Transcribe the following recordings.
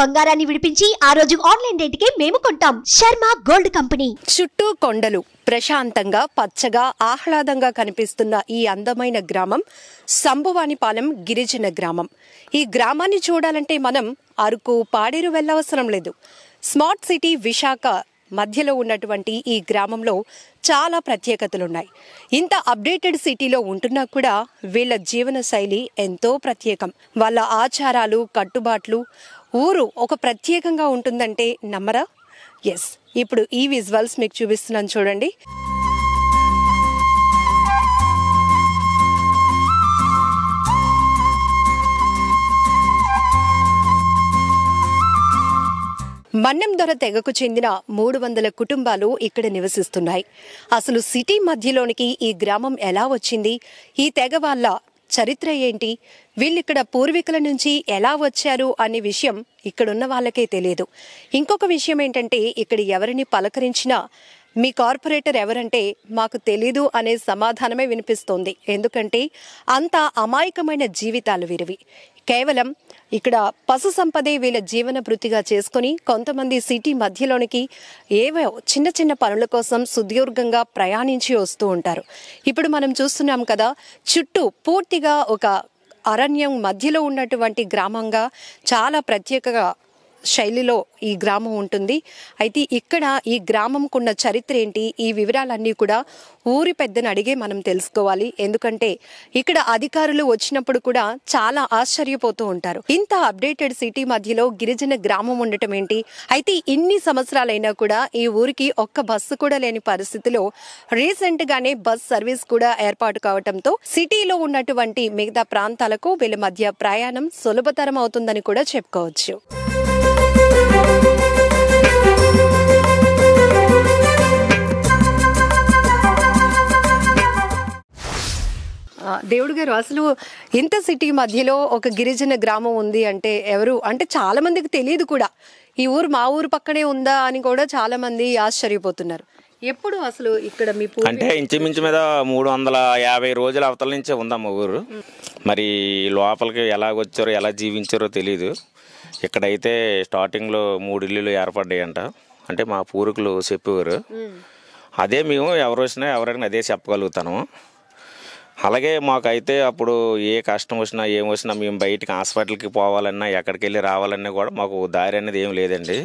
బంగారాన్ని విడిపించి ఆ రోజు ఆన్లైన్ రేటుకే మేము కొంటాం శర్మ గోల్డ్ కంపెనీ చుట్టూ కొండలు ప్రశాంతంగా పచ్చగా ఆహ్లాదంగా కనిపిస్తున్న ఈ అందమైన గ్రామం సంభువానిపాలెం గిరిజన గ్రామం ఈ గ్రామాన్ని చూడాలంటే మనం అరకు పాడేరు వెళ్ళవసరం లేదు స్మార్ట్ సిటీ విశాఖ మధ్యలో ఉన్నటువంటి ఈ గ్రామంలో చాలా ప్రత్యేకతలున్నాయి ఇంత అప్డేటెడ్ సిటీలో ఉంటున్నా కూడా వీళ్ళ జీవన శైలి ఎంతో ప్రత్యేకం వాళ్ళ ఆచారాలు కట్టుబాట్లు ఊరు ఒక ప్రత్యేకంగా ఉంటుందంటే నమ్మరా ఎస్ ఇప్పుడు ఈ విజువల్స్ మీకు చూపిస్తున్నాను చూడండి మన్నెం దొర తెగకు చెందిన మూడు వందల కుటుంబాలు ఇక్కడ నివసిస్తున్నాయి అసలు సిటీ మధ్యలోనికి ఈ గ్రామం ఎలా వచ్చింది ఈ తెగ వాళ్ళ చరిత్ర ఏంటి వీళ్ళిక్కడ పూర్వీకుల నుంచి ఎలా వచ్చారు అనే విషయం ఇక్కడున్న వాళ్ళకే తెలియదు ఇంకొక విషయం ఏంటంటే ఇక్కడ ఎవరిని పలకరించినా మీ కార్పొరేటర్ ఎవరంటే మాకు తెలీదు అనే సమాధానమే వినిపిస్తోంది ఎందుకంటే అంత అమాయకమైన జీవితాలు వీరివి కేవలం ఇక్కడ పశు సంపదే వీళ్ళ జీవన వృత్తిగా చేసుకుని కొంతమంది సిటీ మధ్యలోనికి ఏవో చిన్న చిన్న పనుల కోసం సుదీర్ఘంగా ప్రయాణించి వస్తూ ఉంటారు ఇప్పుడు మనం చూస్తున్నాం కదా చుట్టూ పూర్తిగా ఒక అరణ్యం మధ్యలో ఉన్నటువంటి గ్రామంగా చాలా ప్రత్యేకగా శైలిలో ఈ గ్రామం ఉంటుంది అయితే ఇక్కడ ఈ గ్రామంకున్న చరిత్ర ఏంటి ఈ వివరాలన్నీ కూడా ఊరి పెద్దను అడిగే మనం తెలుసుకోవాలి ఎందుకంటే ఇక్కడ అధికారులు వచ్చినప్పుడు కూడా చాలా ఆశ్చర్యపోతూ ఉంటారు ఇంత అప్డేటెడ్ సిటీ మధ్యలో గిరిజన గ్రామం ఉండటం ఏంటి అయితే ఇన్ని సంవత్సరాలైనా కూడా ఈ ఊరికి ఒక్క బస్సు కూడా లేని పరిస్థితిలో రీసెంట్ గానే బస్ సర్వీస్ కూడా ఏర్పాటు కావడంతో సిటీలో ఉన్నటువంటి మిగతా ప్రాంతాలకు వీళ్ళ మధ్య ప్రయాణం సులభతరం అవుతుందని కూడా చెప్పుకోవచ్చు ఆ, దేవుడు గారు అసలు ఇంత సిటీ మధ్యలో ఒక గిరిజన గ్రామం ఉంది అంటే ఎవరు అంటే చాలా మందికి తెలియదు కూడా ఈ ఊరు మా ఊరు పక్కనే ఉందా అని కూడా చాలా మంది ఆశ్చర్యపోతున్నారు ఎప్పుడు అసలు ఇక్కడ మీ పూ- అంటే ఇంచుమించు మీద మూడు వందల యాభై రోజుల అవతల నుంచే ఉందమ్మ ఊరు మరి లోపలికి ఎలాగొచ్చారో ఎలా జీవించారో తెలియదు ఇక్కడైతే స్టార్టింగ్లో మూడు ఇల్లులు ఏర్పడ్డాయంట అంటే మా పూర్వీకులు చెప్పేవారు అదే మేము ఎవరు వచ్చినా ఎవరైనా అదే చెప్పగలుగుతాను అలాగే మాకైతే అప్పుడు ఏ కష్టం వచ్చినా ఏం వచ్చినా మేము బయటికి హాస్పిటల్కి పోవాలన్నా ఎక్కడికి వెళ్ళి రావాలన్నా కూడా మాకు దారి అనేది ఏం లేదండి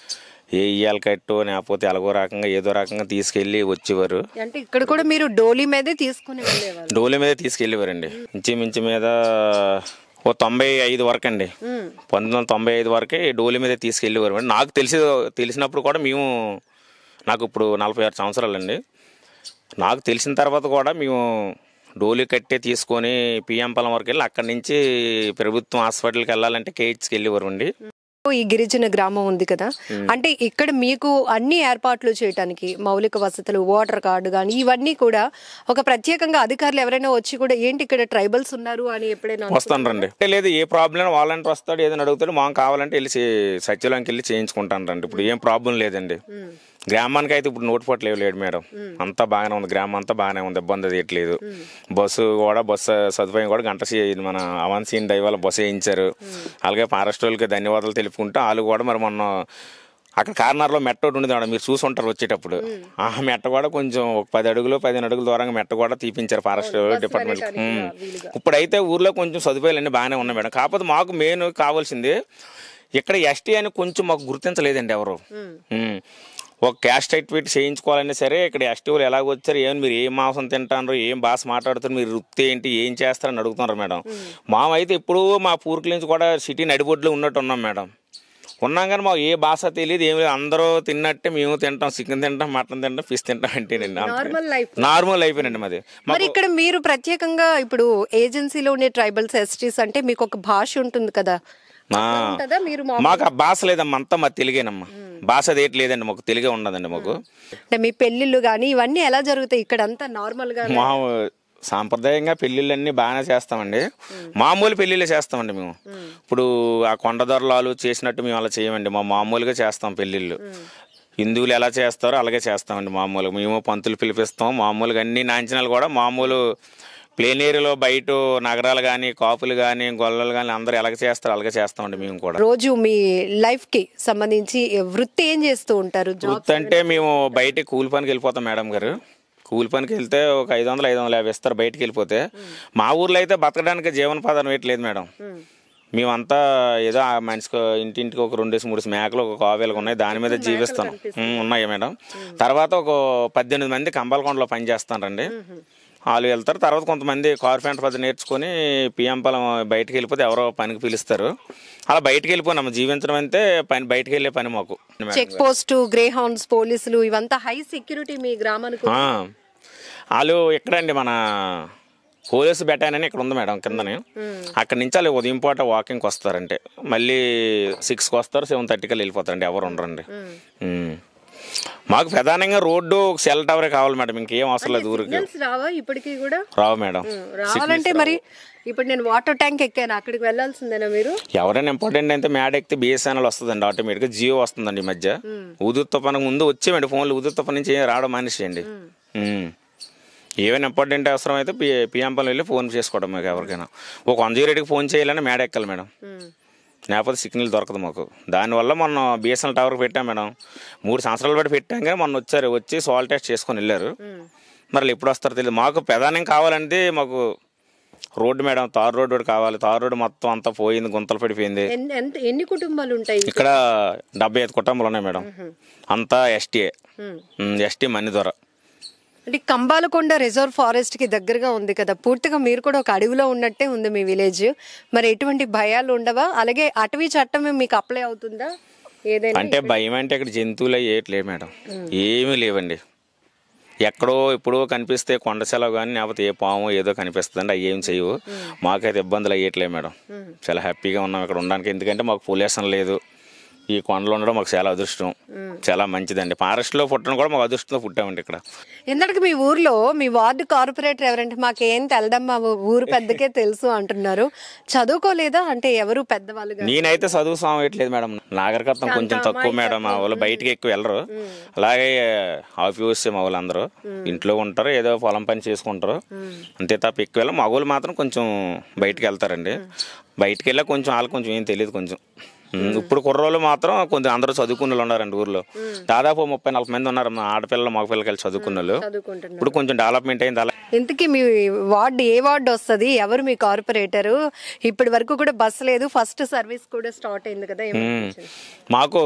ఏ ఇయ్యాల కట్టు లేకపోతే ఎలాగో రకంగా ఏదో రకంగా తీసుకెళ్ళి వచ్చేవారు అంటే ఇక్కడ కూడా మీరు డోలీ మీదే తీసుకుని వెళ్ళేవాళ్ళు డోలి మీద తీసుకెళ్ళేవారండి ఇంచుమించు మీద ఓ తొంభై ఐదు వరకు అండి పంతొమ్మిది వందల తొంభై ఐదు వరకే డోలి మీద తీసుకెళ్ళేవారు నాకు తెలిసి తెలిసినప్పుడు కూడా మేము నాకు ఇప్పుడు నలభై ఆరు సంవత్సరాలండి నాకు తెలిసిన తర్వాత కూడా మేము డోలి కట్టే తీసుకొని పిఎం పొలం వరకు వెళ్ళి అక్కడి నుంచి ప్రభుత్వం హాస్పిటల్కి వెళ్ళాలంటే కేహెచ్కి వెళ్ళేవారు అండి ఈ గిరిజన గ్రామం ఉంది కదా అంటే ఇక్కడ మీకు అన్ని ఏర్పాట్లు చేయడానికి మౌలిక వసతులు ఓటర్ కార్డు కానీ ఇవన్నీ కూడా ఒక ప్రత్యేకంగా అధికారులు ఎవరైనా వచ్చి కూడా ఏంటి ఇక్కడ ట్రైబల్స్ ఉన్నారు అని ఎప్పుడైనా వస్తాను రండి అంటే లేదు ఏ ప్రాబ్లం వాలంటీర్ వస్తాడు ఏదైనా అడుగుతాడు మాకు కావాలంటే వెళ్ళి చే- సచివాలయంకి వెళ్ళి చేయించుకుంటాను రండి ఇప్పుడు ఏం ప్రాబ్లం లేదండి గ్రామానికి అయితే ఇప్పుడు నోటుపాట్లు ఏం లేడు మేడం అంతా బాగానే ఉంది గ్రామం అంతా బాగానే ఉంది ఇబ్బంది తీయట్లేదు బస్సు కూడా బస్సు సదుపాయం కూడా గంట సే- ఇది మన అవాన్సీన్ డై వల్ల బస్సు వేయించారు అలాగే ఫారెస్ట్ వాళ్ళకి ధన్యవాదాలు తెలుపుకుంటూ వాళ్ళు కూడా మరి మొన్న అక్కడ కార్నర్లో మెట్ట ఒకటి ఉండేది మేడం మీరు చూసి ఉంటారు వచ్చేటప్పుడు ఆ మెట్ట కూడా కొంచెం ఒక పది అడుగులు పదిహేను అడుగుల దూరంగా మెట్ట కూడా తీపించారు ఫారెస్ట్ డిపార్ట్మెంట్ ఇప్పుడైతే ఊర్లో కొంచెం సదుపాయాలు అన్నీ బాగానే ఉన్నాయి మేడం కాకపోతే మాకు మెయిన్ కావాల్సింది ఇక్కడ ఎస్టీ అని కొంచెం మాకు గుర్తించలేదండి ఎవరు ఉమ్. ఒక క్యాస్ట్ సర్టిఫికేట్ చేయించుకోవాలన్నా సరే ఇక్కడ ఎస్టీ వాళ్ళు ఎలాగ వచ్చారు ఏం మీరు ఏం మాంసం తింటారు ఏం భాష మాట్లాడుతారు మీరు వృత్తి ఏంటి ఏం చేస్తారని అడుగుతున్నారు మేడం మామైతే ఎప్పుడూ మా పూర్కుల నుంచి కూడా సిటీ నడిబొడ్లో ఉన్నట్టు ఉన్నాం మేడం ఉన్నాం కానీ మాకు ఏ భాష తెలియదు ఏం లేదు అందరూ తిన్నట్టే మేము తింటాం చికెన్ తింటాం మటన్ తింటాం ఫిష్ తింటాం అంటేనండి నార్మల్ లైఫ్ నార్మల్ లైఫ్ అండి మాది మరి ఇక్కడ మీరు ప్రత్యేకంగా ఇప్పుడు ఏజెన్సీలో ఉండే ట్రైబల్స్ ఎస్టీస్ అంటే మీకు ఒక భాష ఉంటుంది కదా మా- ఉంటుందా మీరు మా- మాకు ఆ భాష లేదమ్మా అంతా మా తెలుగేనమ్మా భాష అదేటి లేదండి మాకు తెలుగే ఉండదండి మాకు అంటే మీ పెళ్ళిళ్ళు కానీ ఇవన్నీ ఎలా జరుగుతాయి ఇక్కడ అంతా నార్మల్ గా మా సాంప్రదాయంగా పెళ్ళిళ్ళన్నీ బాగానే చేస్తామండి మామూలు పెళ్ళిళ్ళే చేస్తామండి మేము ఇప్పుడు ఆ కొండ దొరలాలు చేసినట్టు మేము అలా చేయమండి మా మామూలుగా చేస్తాం పెళ్ళిళ్ళు హిందువులు ఎలా చేస్తారో అలాగే చేస్తామండి మామూలుగా మేము పంతులు పిలిపిస్తాం మామూలుగా అన్ని నాంచనాలు కూడా మామూలు ప్లేన్ ఏరియాలో బయట నగరాలు కానీ కాపులు కానీ గొల్లలు కానీ అందరూ ఎలాగ చేస్తారు అలాగే చేస్తామండి మేము కూడా రోజు మీ లైఫ్ కి సంబంధించి వృత్తి ఏం చేస్తూ ఉంటారు జాబ్ వృత్తి అంటే మేము బయట కూలి పనికి వెళ్ళిపోతాం మేడం గారు కూలి పనికి వెళ్తే ఒక ఐదు వందలు ఐదు వందలు యాభై ఇస్తారు బయటికి వెళ్ళిపోతే మా ఊర్లో అయితే బతకడానికి జీవనోపాధి వేయట్లేదు మేడం మేమంతా ఏదో ఆ మనిషికి ఇంటింటికి ఒక రెండేసి మూడు మేకలు ఒక కావేలు ఉన్నాయి దాని మీద జీవిస్తాం ఉమ్, ఉన్నాయి మేడం తర్వాత ఒక పద్దెనిమిది మంది కంబాలకొండలో పని చేస్తారండి వాళ్ళు వెళ్తారు తర్వాత కొంతమంది కార్పెంటర్ పద్ధతి నేర్చుకొని పిఎం పొలం బయటికి వెళ్ళిపోతే ఎవరో పనికి పిలుస్తారు అలా బయటికి వెళ్ళిపోయినాము జీవించడం అంటే పని బయటికి వెళ్ళే పని మాకు చెక్ పోస్ట్ గ్రే హౌండ్స్ పోలీసులు ఇవంతా హై సెక్యూరిటీ మీ గ్రామానికి ఆ, వాళ్ళు ఎక్కడండి మన పోలీసు బెటాన్ అని ఇక్కడ ఉంది మేడం కిందని అక్కడ నుంచి వాళ్ళు ఉదయం పూట వాకింగ్కి వస్తారంటే మళ్ళీ సిక్స్కి వస్తారు సెవెన్ థర్టీకి వెళ్ళిపోతారండి ఎవరు ఉండరండి ఉమ్. మాకు ప్రధానంగా రోడ్డు సెల్ టవరే కావాలి మేడం ఇంకేం అవసరం లేదు ఊరికి సిగ్నల్స్ రావా ఇప్పటికీ కూడా రావు మేడం రావాలంటే మరి ఇప్పుడు నేను వాటర్ ట్యాంక్ ఎక్కాను అక్కడికి వెళ్ళాల్సిందేనా మీరు ఎవరైనా ఇంపార్టెంట్ అయితే మ్యాడ్ ఎక్కితే బిఎస్ఎన్ఎల్ వస్తుందండి ఆటోమేటిక్గా జియో వస్తుందండి ఈ మధ్య ఉదురు తుఫాను ముందు వచ్చేయండి ఫోన్లు ఉదురు తుఫాన్ నుంచి ఏం రావడం మానేసేయండి ఉమ్. ఏమైనా ఇంపార్టెంట్ అవసరం అయితే పి పిఎంపల్ వెళ్ళి ఫోన్ చేసుకోవడం మాకు ఎవరికైనా ఒక వన్ జీరో ఎయిట్కి ఫోన్ చేయాలని మేడ ఎక్కాలి మేడం లేకపోతే సిగ్నల్ దొరకదు మాకు దానివల్ల మొన్న బిఎస్ఎన్ఎల్ టవర్కి పెట్టాం మేడం మూడు సంవత్సరాలు బట్టి పెట్టాం కానీ మొన్న వచ్చారు వచ్చి సాల్ టెస్ట్ చేసుకొని వెళ్ళారు మరి ఎప్పుడు వస్తారో తెలియదు మాకు ప్రధానం కావాలంటే మాకు రోడ్డు మేడం తారు రోడ్డు ఒకటి కావాలి తారు రోడ్డు మొత్తం అంతా పోయింది గుంతలు పడిపోయింది ఎన్ని- ఎంత ఎన్ని కుటుంబాలు ఉంటాయి ఇక్కడ డెబ్బై ఐదు కుటుంబాలు ఉన్నాయి మేడం అంతా ఎస్టీఏ ఎస్టీ మన్ని దొర అంటే కంబాలకొండ రిజర్వ్ ఫారెస్ట్ కి దగ్గరగా ఉంది కదా పూర్తిగా మీరు కూడా ఒక అడవిలో ఉన్నట్టే ఉంది మీ విలేజ్ మరి ఎటువంటి భయాలు ఉండవా అలాగే అటవీ చట్టం మీకు అప్లై అవుతుందా ఏదైనా అంటే భయం అంటే ఇక్కడ జంతువులు అవి ఏట్లేవు మేడం ఏమీ లేవండి ఎక్కడో ఎప్పుడో కనిపిస్తే కొండ సెలవు కానీ లేకపోతే ఏ పాము ఏదో కనిపిస్తుందండి అవి ఏం చేయవు మాకైతే ఇబ్బందులు అయ్యేట్లేదు మేడం చాలా హ్యాపీగా ఉన్నాం ఇక్కడ ఉండడానికి ఎందుకంటే మాకు పొల్యూషన్ లేదు ఈ కొండలో ఉండడం మాకు చాలా అదృష్టం చాలా మంచిదండి ఫారెస్ట్లో పుట్టడం కూడా మాకు అదృష్టంతో పుట్టామండి ఇక్కడ ఎందుకంటే మీ ఊర్లో మీ వార్డు కార్పొరేటర్ ఎవరంటే మాకేం తెలదమ్మా ఊరు పెద్దకే తెలుసు అంటున్నారు చదువుకోలేదా అంటే ఎవరు పెద్దవాళ్ళు గాని? నేనైతే చదువు సామట్లేదు మేడం నాగరికత్వం కొంచెం తక్కువ మేడం మా వాళ్ళు బయటికి ఎక్కువ వెళ్ళరు అలాగే ఆఫీస్ మా వాళ్ళు అందరూ ఇంట్లో ఉంటారు ఏదో పొలం పని చేసుకుంటారు అంతే తప్ప ఎక్కువ వెళ్ళం మగవాళ్ళు మాత్రం కొంచెం బయటికి వెళ్తారండి బయటికి వెళ్ళా కొంచెం వాళ్ళకి కొంచెం ఏం తెలియదు కొంచెం ఉమ్, ఇప్పుడు కుర్రోళ్ళు మాత్రం కొంచెం అందరూ చదువుకున్న వాళ్ళు ఉన్నారండి ఊర్లో దాదాపు ముప్పై నలభై మంది ఉన్నారు మా ఆడపిల్లలు మగ పిల్లలు కలిసి చదువుకున్న వాళ్ళు చదువుకుంటున్నారు ఇప్పుడు కొంచెం డెవలప్మెంట్ అయింది అలా ఇంతకీ మీ వార్డు ఏ వార్డు వస్తుంది ఎవరు మీ కార్పొరేటర్ ఇప్పటి వరకు కూడా బస్ లేదు ఫస్ట్ సర్వీస్ కూడా స్టార్ట్ అయింది కదా ఏమనిపించింది? మాకు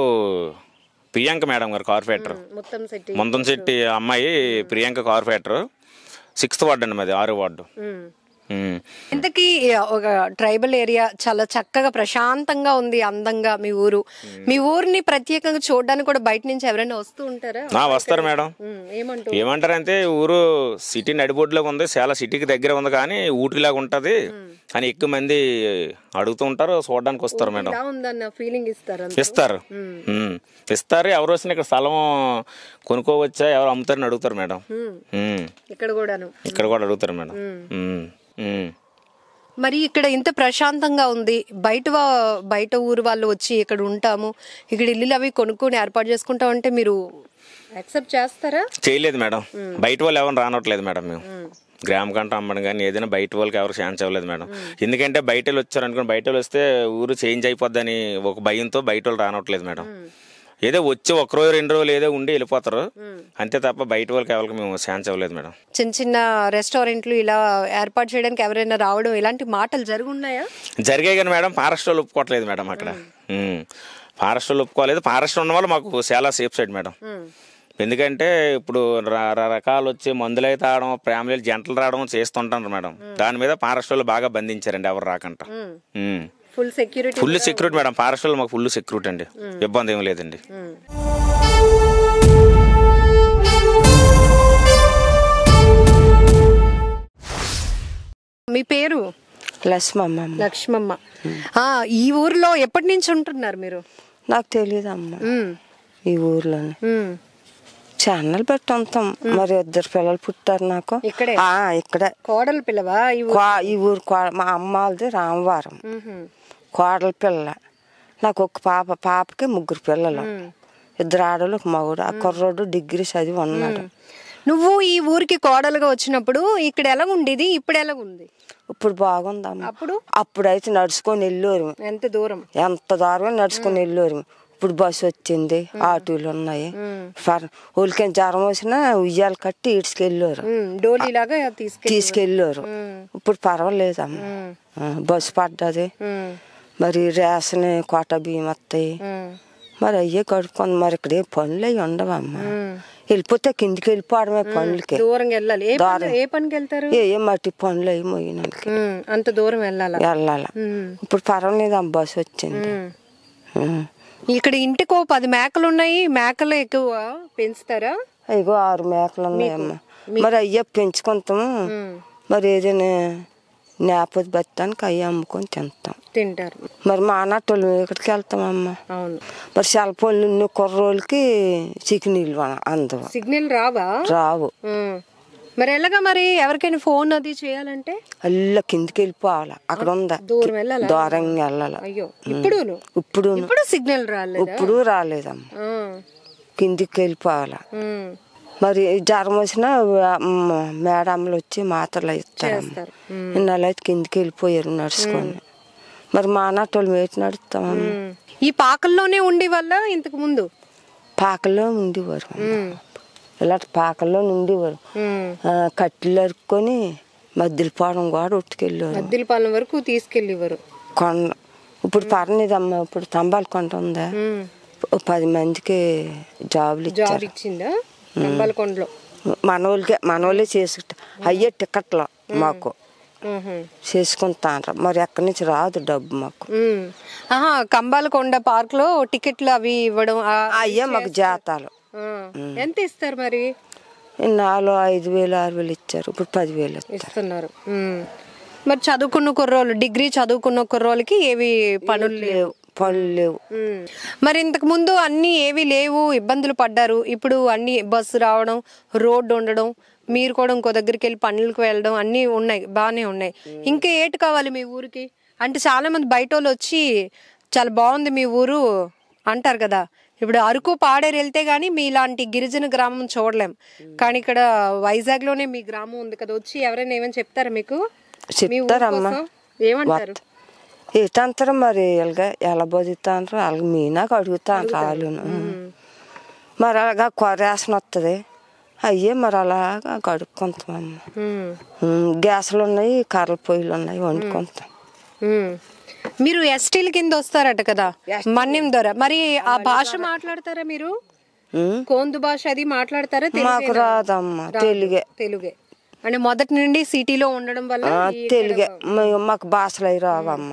ప్రియాంక మేడం గారు కార్పొరేటర్ మొత్తం సెట్ ముందం శెట్టి అమ్మాయి ప్రియాంక కార్పొరేటర్ సిక్స్త్ వార్డు అండి మాది ఆరు వార్డు ఉమ్. ఇంతకీ ఒక ట్రైబల్ ఏరియా చాలా చక్కగా ప్రశాంతంగా ఉంది అందంగా మీ ఊరు మీ ఊరిని ప్రత్యేకంగా చూడడానికి కూడా బయట నుంచి ఎవరైనా వస్తూ ఉంటారా ఆ, వస్తారు మేడం ఉమ్, ఏమంటూ ఏమంటారంటే ఊరు సిటీ నడిబొడ్డులో ఉంది చాలా సిటీకి దగ్గర ఉంది కానీ ఊటిలాగా ఉంటది అని ఎక్కువ మంది అడుగుతూ ఉంటారు చూడడానికి వస్తారు మేడం ఇలా ఉందన్న ఫీలింగ్ ఇస్తారు ఇస్తారు ఉమ్. ఇస్తారు ఎవరు వచ్చిన ఇక్కడ స్థలం కొనుక్కోవచ్చా ఎవరు అమ్ముతారని అడుగుతారు మేడం ఉమ్. ఇక్కడ కూడాను ఇక్కడ కూడా అడుగుతారు మేడం ఉమ్. ఉమ్. మరి ఇక్కడ ఇంత ప్రశాంతంగా ఉంది బయట వా- బయట ఊరు వాళ్ళు వచ్చి ఇక్కడ ఉంటాము ఇక్కడ ఇల్లులు అవి కొనుక్కొని ఏర్పాటు చేసుకుంటాం అంటే మీరు యాక్సెప్ట్ చేస్తారా చేయలేదు మేడం బయట వాళ్ళు ఎవరు రానట్లేదు మేడం మేము గ్రామ కంట అమ్మడం కానీ ఏదైనా బయట వాళ్ళకి ఎవరు ఛాన్స్ అవ్వలేదు మేడం ఎందుకంటే బయట వాళ్ళు వచ్చారు అనుకోండి బయట వాళ్ళు వస్తే ఊరు చేంజ్ అయిపోద్దని ఒక భయంతో బయట వాళ్ళు రానట్లేదు మేడం ఏదో వచ్చి ఒక రోజు రెండు రోజులు ఏదో ఉండి వెళ్ళిపోతారు అంతే తప్ప బయట వాళ్ళకి ఎవరికి మేము ఛాన్స్ అవ్వలేదు మేడం చిన్న చిన్న రెస్టారెంట్లు ఇలా ఏర్పాటు చేయడానికి ఎవరైనా రావడం ఇలాంటి మాటలు జరుగున్నాయా జరిగాయి కానీ మేడం ఫారెస్ట్ వాళ్ళు ఒప్పుకోవట్లేదు మేడం అక్కడ ఉమ్. ఫారెస్ట్ వాళ్ళు ఒప్పుకోలేదు ఫారెస్ట్ ఉన్న వాళ్ళు మాకు చాలా సేఫ్ సైడ్ మేడం ఎందుకంటే ఇప్పుడు ర- ర- రకాలు వచ్చి మందులు అయితే తాగడం ఫ్యామిలీలు జంటలు రావడం చేస్తుంటారు మేడం దాని మీద ఫారెస్ట్ వాళ్ళు బాగా బంధించారండి ఎవరు రాకంట ఉమ్. Full security full security madam forest వాళ్ళు మాకు ఫుల్ సెక్యూరిటీ అండి ఇబ్బంది ఏం లేదండి మీ పేరు లక్ష్మమ్మ లక్ష్మమ్మ ఆ, ఈ ఊర్లో ఎప్పటి నుంచి ఉంటున్నారు మీరు నాకు తెలియదు అమ్మ ఉమ్, ఈ ఊర్లోనే ఉమ్. ఛానల్ పెట్టి ఉంటాం మరి ఇద్దరు పిల్లలు పుట్టారు నాకు ఇక్కడే? ఆ, ఇక్కడే కోడలు పిల్లవా ఈ ఊ- కో- ఈ ఊరు కో- మా అమ్మ వాళ్ళది రామవారం ఉహుం. కోడల పిల్ల నాకు ఒక పాప పాపకి ముగ్గురు పిల్లలు ఇద్దరు ఆడలు ఒక మగుడు ఆ కుర్రోడు డిగ్రీ చదివి ఉన్నాడు నువ్వు ఈ ఊరికి కోడలుగా వచ్చినప్పుడు ఇక్కడ ఎలా ఉండేది ఇప్పుడు ఎలా ఉంది ఇప్పుడు బాగుందమ్మ అప్పుడు అప్పుడైతే నడుచుకొని వెళ్ళారు ఎంత దూరం ఎంత దూరం నడుచుకొని వెళ్ళారు ఇప్పుడు బస్సు వచ్చింది ఆటోలు ఉన్నాయి ఫర్- ఊరికేం జ్వరం వచ్చినా ఉయ్యాలు కట్టి ఇడ్చుకెళ్ళారు ఉమ్, డోలీలాగా తీసుకెళ్ళి తీసుకెళ్ళారు ఇప్పుడు పర్వాలేదమ్మ ఆ, బస్సు పడ్డది ఉమ్, మరి రేషన్ కోట బియ్యం వస్తాయి ఉమ్, మరి అయ్యే కడుక్కొని మరి ఇక్కడ ఏ పనులు అవి ఉండవమ్మ వెళ్ళిపోతే కిందికి వెళ్ళిపోవడమే పనులకి దూరంగా వెళ్ళాలి ఏ పని ఏ పనికి వెళ్తారు ఏ ఏ మట్టి పనులు అవి మోయినకి ఉమ్, అంత దూరం వెళ్ళాలా వెళ్ళాల ఉమ్, ఇప్పుడు పర్వాలేదమ్మ బస్సు వచ్చింది ఉమ్. ఉం. ఇక్కడ ఇంటికో పది మేకలు ఉన్నాయి మేకలు ఎక్కువ పెంచుతారా ఇగో ఆరు మేకలు ఉన్నాయమ్మ మరి అయ్యే పెంచుకుంటాము మరి ఏదైనా నేపథ్య బతానికి అయ్యి అమ్ముకొని తింటాం తింటారు మరి మా అన్నట్టోళ్ళు ఇక్కడికి వెళ్తామమ్మ అవును మరి సెల్ ఫోన్లు ఉన్న కుర్రోళ్ళకి చికెనీళ్ళు అందవు సిగ్నల్ రావా రావు ఉమ్. మరి ఎలాగా మరి ఎవరికైనా ఫోన్ అది చేయాలంటే అల్ల కిందికి వెళ్ళిపోవాలి అక్కడ ఉందా దూరం వెళ్ళాలా దూరంగా వెళ్ళాలి అయ్యో ఇప్పుడు ఇప్పుడు ఇప్పుడు సిగ్నల్ రాలేదు ఇప్పుడు రాలేదమ్మ కిందికి వెళ్ళిపోవాలి ఉమ్. మరి జ్వరం వచ్చినా మ- మేడమ్మలు వచ్చి మాత్రలు ఇస్తారమ్మ చేస్తారు. ఇన్నాళ్ళు అయితే కిందికి వెళ్ళిపోయారు నడుచుకొని మరి మా నాటోళ్ళు వేటి నడుస్తామమ్మ ఉమ్. ఈ పాకల్లోనే ఉండి వల్ల ఇంతకు ముందు పాకల్లో ఉండేవారు ఉమ్. ఇలాంటి పాకల్లో ఉండేవారు ఉమ్. ఆ, కట్టెలు అరుక్కొని మధ్యలో పోవడం కూడా ఉట్టుకెళ్ళారు మద్దిలపాలెం వరకు తీసుకెళ్ళేవారు కొండ ఇప్పుడు పర్లేదమ్మ ఇప్పుడు తంబాలు కొంట ఉందా ఉమ్. ఓ పది మందికి జాబులు జాబ్ ఇచ్చారు ఇచ్చిందా నంబలకొండలో మనోళ్ళకే మనోళ్ళే చేసుకుంటా అయ్యే టికెట్లు మాకు ఉహుం. చేసుకుంటాను మరి ఎక్కడి నుంచి రాదు డబ్బు మాకు ఉమ్. ఆహా కంబాలకొండ పార్క్ లో టికెట్లు అవి ఇవ్వడం ఆ, అయ్యే మాకు జాతాలు ఆ. ఎంత ఇస్తారు మరి నాలుగు ఐదు వేలు ఆరు వేలు ఇచ్చారు ఇప్పుడు పదివేలు ఇస్తారు ఇస్తున్నారు ఉమ్. మరి చదువుకున్న కుర్రోళ్ళు డిగ్రీ చదువుకున్న కుర్రోళ్ళకి ఏవి పనులు లేవు లేవు పనులు లేవు ఉమ్. మరి ఇంతకు ముందు అన్ని ఏవి లేవు ఇబ్బందులు పడ్డారు ఇప్పుడు అన్ని బస్సు రావడం రోడ్డు ఉండడం మీరు కూడా ఇంకో దగ్గరికి వెళ్ళి పనులకు వెళ్ళడం అన్నీ ఉన్నాయి బాగానే ఉన్నాయి ఇంకా ఏటి కావాలి మీ ఊరికి అంటే చాలా మంది బయట వాళ్ళు వచ్చి చాలా బాగుంది మీ ఊరు అంటారు కదా ఇప్పుడు అరకు పాడేరు వెళ్తే గానీ మీ ఇలాంటి గిరిజన గ్రామం చూడలేం కానీ ఇక్కడ వైజాగ్ లోనే మీ గ్రామం ఉంది కదా వచ్చి ఎవరైనా ఏమైనా చెప్తారా మీకు మీ ఊరు చెప్తారమ్మా కోసం? ఏమంటారు ఏటంటారు మరి ఎలాగా ఎలా బతుకుతాంటారు అలాగ మీనాకు అడుగుతాను రాలును మరి అలాగా కొరేసన వస్తుంది అయ్యే మరి అలాగా గడుపుకుంటామమ్మ ఉమ్. ఉమ్, గ్యాసులు ఉన్నాయి కర్రల పొయ్యిలు ఉన్నాయి వండుకుంటాం మ్మ్. మీరు ఎస్టీల కింద వస్తారట కదా మన్యం ద్వారా మరి ఆ భాష మాట్లాడతారా మీరు ఉమ్, కోందు భాష అది మాట్లాడతారా మాకు తెలుగేనా? రాదమ్మ తెలుగే తెలుగే అంటే మొదటి నుండి సిటీలో ఉండడం వల్ల ఆ, ఈ- తెలుగే మ- మాకు భాషలు అవి రావమ్మ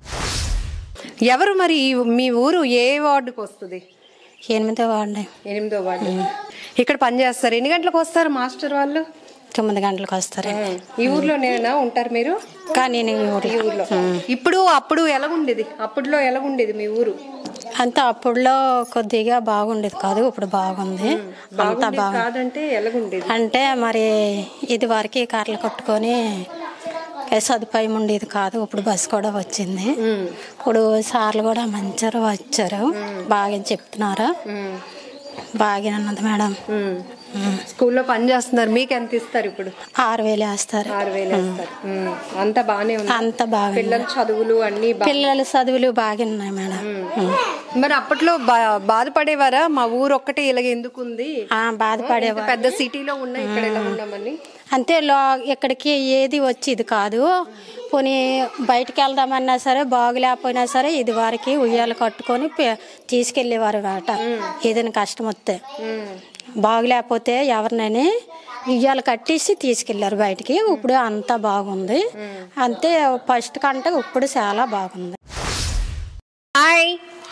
ఎవరు మరి ఈ- మీ ఊరు ఏ వార్డుకి వస్తుంది ఎనిమిదో వాడిని ఎనిమిదో వార్డు ఇక్కడ పని చేస్తారు ఎన్ని గంటలకు వస్తారు మాస్టర్ వాళ్ళు తొమ్మిది గంటలకు వస్తారు ఈ ఊర్లోనేనా ఉంటారు మీరు కానీ నేను ఈ ఈ ఊర్లో ఊర్లో ఇప్పుడు అప్పుడు ఎలా ఉండేది అప్పుడులో ఎలా ఉండేది మీ ఊరు అంత అప్పుడులో కొద్దిగా బాగుండేది కాదు ఇప్పుడు బాగుంది అంతా బాగుండేది బాగుంది కాదంటే ఎలాగుండేది అంటే మరి ఇది వరకు కర్రలు కట్టుకొని ఏ సదుపాయం ఉండేది కాదు ఇప్పుడు బస్సు కూడా వచ్చింది ఇప్పుడు సార్లు కూడా మంచిగా వచ్చారు బాగా చెప్తున్నారు బాగా ఉన్నది మేడం ఉమ్. స్కూల్లో పని చేస్తున్నారు మీకు ఎంత ఇస్తారు ఇప్పుడు ఆరు వేలు వేస్తారు ఆరు వేలు వేస్తారు ఉమ్. అంతా బానే ఉంది అంత బాగా పిల్లల చదువులు అన్ని బా- పిల్లల చదువులు బాగున్నాయి మేడం ఉమ్. మరి అప్పట్లో బా- బాధపడేవారా మా ఊరు ఒక్కటే ఇలాగ ఎందుకు ఉంది ఆ, బాధపడేవారు ఇంత పెద్ద సిటీలో ఉన్నా ఇక్కడ ఎలా ఉన్నామని అంతే లో ఇక్కడికి ఏది వచ్చేది కాదు పోనీ బయటికి వెళ్దామన్నా సరే బాగులేకపోయినా సరే ఇది వారికి ఉయ్యాలు కట్టుకొని పె- తీసుకెళ్ళేవారు అట ఏదైనా కష్టం వస్తే బాగులేకపోతే ఎవరినైనా ఉయ్యాలు కట్టేసి తీసుకెళ్లారు బయటికి ఇప్పుడు అంతా బాగుంది అంతే ఫస్ట్ కంటే ఇప్పుడు చాలా బాగుంది హాయ్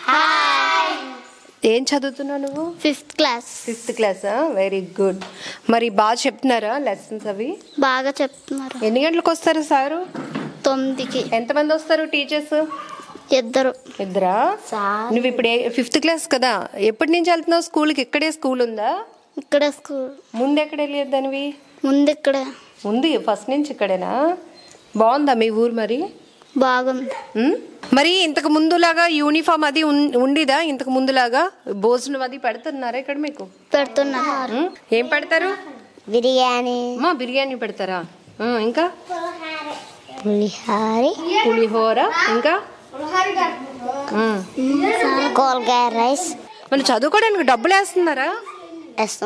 ఏం చదువుతున్నావు నువ్వు fifth class fifth class very good మరి బాగా చెప్తున్నారా లెసన్స్ అవి బాగా చెప్తున్నారు ఎన్ని గంటలకు వస్తారు సారు తొమ్మిదికి ఎంతమంది వస్తారు టీచర్స్ ఇద్దరు ఇద్దరా నువ్వు ఇప్పుడు ఫిఫ్త్ క్లాస్ కదా ఎప్పటి నుంచి వెళ్తున్నావు స్కూల్కి ఇక్కడే స్కూల్ ఉందా ఇక్కడ స్కూల్ ముందు ఎక్కడ వెళ్ళేదానివి ముందు ఇక్కడ ఉంది ఫస్ట్ నుంచి ఇక్కడేనా బాగుందా మీ ఊరు మరి బాగుంది ఉమ్? మరి ఇంతకు ముందులాగా యూనిఫామ్ అది ఉన్- ఉండేదా ఇంతకు ముందులాగా భోజనం అది పెడుతున్నారా ఇక్కడ మీకు పెడుతున్నారు ఉమ్? ఏం పెడతారు బిర్యానీ అమ్మా బిర్యానీ పెడతారా ఆ, ఇంకా పులిహారి పులిహోర ఇంకా ఉమ్. కోల్గాయ రైస్ మరి చదువుకోవడానికి డబ్బులు వేస్తున్నారా వేస్తాం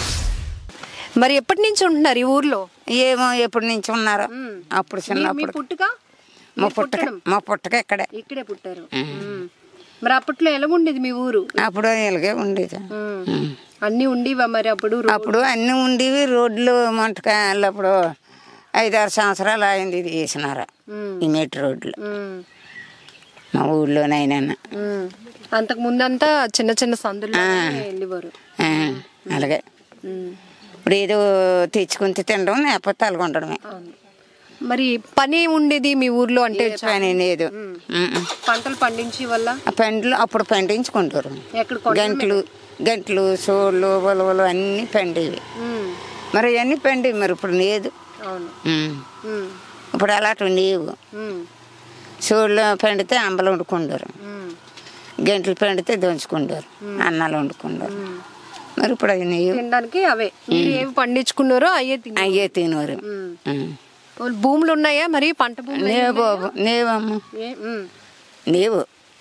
మరి ఎప్పటి నుంచి ఉంటున్నారు ఈ ఊర్లో ఏమో ఎప్పటి నుంచి ఉన్నారో అప్పుడు మీ- మీ చిన్నప్పుడు పుట్టుక మా పుట్టక మా పుట్టక ఇక్కడే ఇక్కడే పుట్టారు ఉమ్. మరి అప్పట్లో ఎలా ఉండేది మీ ఊరు అప్పుడు ఇలాగే ఉండేది ఉమ్. అన్ని ఉండేవా మరి అప్పుడు రో- అప్పుడు అన్ని ఉండేవి రోడ్లు మంటకాయలు అప్పుడు ఐదారు సంవత్సరాలు అయింది ఇది వేసినారు ఈ మెట్టు రోడ్లు ఉమ్. మా ఊళ్ళోనైనా ఉమ్. అంతకు ముందంతా చిన్న చిన్న సందుల్లో వెళ్ళేవారు ఆ, అలాగే ఉమ్. ఇప్పుడు ఏదో తెచ్చుకుని తినడం లేకపోతే తలగొండడమే అవును. మరి పని ఉండేది మీ ఊర్లో అంటే ఏ పని లేదు ఉమ్. పంటలు పండించే వల్ల ఆ పండ్లు అప్పుడు పండించుకుంటారు ఎక్కడ కొండ గంటలు గంటలు సోళ్ళు ఉలవలు అన్నీ పండేవి ఉమ్. మరి అవన్నీ పండేవి మరి ఇప్పుడు లేదు అవును ఉమ్. ఉమ్. ఇప్పుడు అలాంటివి లేవు ఉమ్. సోళ్ళు పండితే అంబలు వండుకుంటారు ఉమ్. గంటలు పండితే దంచుకుంటారు అన్నాలు వండుకుంటారు మరి ఇప్పుడు అవి లేవు తినడానికి అవే మీరు ఏవి పండించుకున్నారో అయ్యే తిని అయ్యే తినవారు ఉమ్. భూములు ఉన్నాయా మరి పంట భూములు లేవు బాబు లేవమ్మ ఏ- ఉమ్. లేవు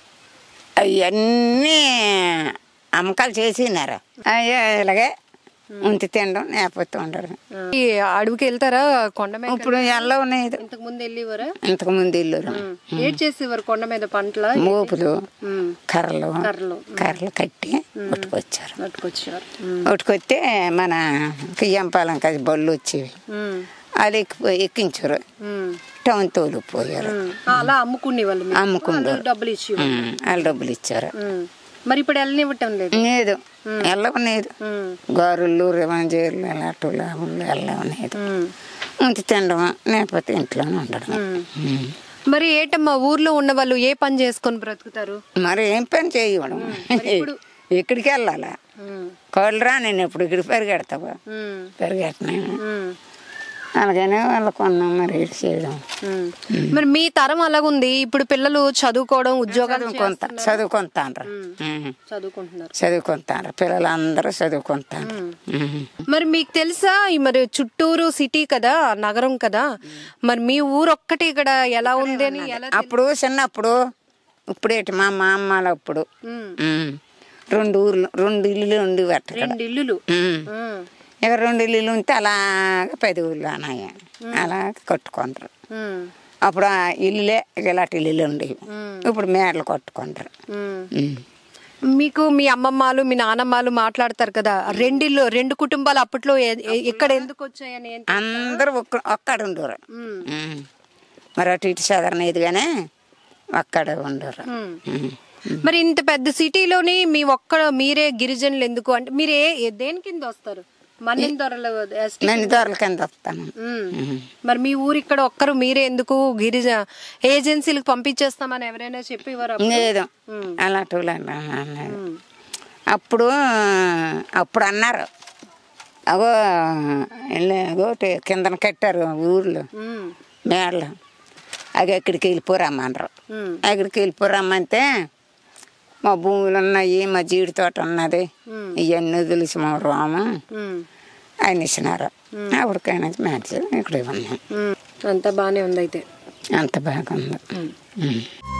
అవన్నీ అమ్మకాలు చేసినారు అయ్యా ఇలాగే ఉంచి తినడం లేకపోతే ఉండడం ఈ అడవికి వెళ్తారా కొండ మీద ఇప్పుడు ఎలా ఉన్నాయి ఇంతకు ముందు వెళ్ళేవారా ఇంతకు ముందు ఇల్లు ఏడ్ చేసేవారు కొండ మీద పంటల మోపులు ఉమ్. కర్రలు కర్రలు. కర్రలు కట్టి పట్టుకొచ్చారు పట్టుకొచ్చారు పట్టుకొస్తే మన కియ్యంపాలెం కదా బళ్ళు వచ్చేవి ఉమ్. అది ఎక్కిపోయి ఎక్కించారు ఉమ్. టౌన్ తోలిపోయారు ఉమ్. అలా అమ్ముకునే వాళ్ళు మీకు. అమ్ముకుంటారు. వాళ్ళు డబ్బులు ఇచ్చి ఉమ్, వాళ్ళు డబ్బులు ఇచ్చారు ఉమ్. మరి ఇప్పుడు వెళ్ళనివ్వటం లేదు లేదు వెళ్ళవనేది ఉమ్. గారులు రివాంజీర్లు అలాంటి లాభులు వెళ్ళవనేది ఉమ్. ఉంచి తినడం లేకపోతే ఇంట్లోనే ఉండడం ఉమ్. మరి ఏటమ్మా ఊర్లో ఉన్న వాళ్ళు ఏ పని చేసుకొని బ్రతుకుతారు మరి ఏం పని చేయడం ఎక్కడికి వెళ్ళాలా ఉమ్. కోళ్ళు రా నేను ఇప్పుడు ఇక్కడ పెరిగెడతావా ఉమ్. పెరిగెట్టినాను ఉమ్. అలాగనే వాళ్ళకు ఉన్నాం మరి ఇటు చేయడం ఉమ్. మరి మీ తరం అలాగుంది ఇప్పుడు పిల్లలు చదువుకోవడం ఉద్యోగాలు చదువుకుంటా చదువుకుంటాను చదువుకుంటున్నారు చదువుకుంటారు పిల్లలందరూ చదువుకుంటారు ఉమ్. మరి మీకు తెలుసా ఈ మరి చుట్టూరు సిటీ కదా నగరం కదా మరి మీ ఊరు ఒక్కటి ఇక్కడ ఎలా ఉంది అని ఎలా అప్పుడు చిన్నప్పుడు ఇప్పుడేటి మా మా అమ్మలు అప్పుడు ఉమ్. ఉమ్. రెండు ఊర్లు రెండు ఇల్లులు ఉండి అక్కడ రెండు ఇల్లులు ఉమ్. ఉమ్. ఇక రెండు ఇల్లులు ఉంటే అలాగ పది ఊళ్ళు అన్నాయి అలా కట్టుకుంటారు ఉమ్. అప్పుడు ఆ ఇల్లులే ఇలాంటి ఇల్లులు ఉండేవి ఇప్పుడు మేడలు కట్టుకుంటారు ఉమ్. ఉమ్. మీకు మీ అమ్మమ్మలు మీ నానమ్మలు మాట్లాడతారు కదా రెండిల్లు రెండు కుటుంబాలు అప్పట్లో ఏ- ఏ- ఇక్కడ ఎందుకు వచ్చాయని ఏం- అందరూ ఒక్క ఒక్కడ ఉండరు ఉమ్. మరి అటు ఇటు సాధారణ ఇదిగానే ఒక్కడ ఉండరు ఉమ్. మరి ఇంత పెద్ద సిటీలోని మీ ఒక్క మీరే గిరిజనులు ఎందుకు అంటే మీరు ఏ ఏ- దేని కింద వస్తారు మన్యం దొరలు ఎస్టీ నేను దొరల కింద వస్తాను ఉమ్. మరి మీ ఊరు ఇక్కడ ఒక్కరు మీరే ఎందుకు గిరిజ ఏజెన్సీలకు పంపించేస్తామని ఎవరైనా చెప్పేవారు లేదు అలాంటి వాళ్ళు అన్నా- అన్నారు అప్పుడు అప్పుడు అన్నారు అగో వెళ్ళి అగో టే- కిందన కట్టారు ఊర్లో మేడలు అది ఎక్కడికి వెళ్ళిపోరమ్మన్నారు అక్కడికి వెళ్ళిపోరమ్మంటే మా భూములు ఉన్నాయి మా జీడి తోట ఉన్నది ఇవన్నీ వదిలేసి మా రాము ఆయన ఇచ్చినారు అప్పటికైనా మ్యాచ్ ఇక్కడ ఉన్నాం అంతా బానే ఉంది అయితే అంత బాగుంది ఉమ్.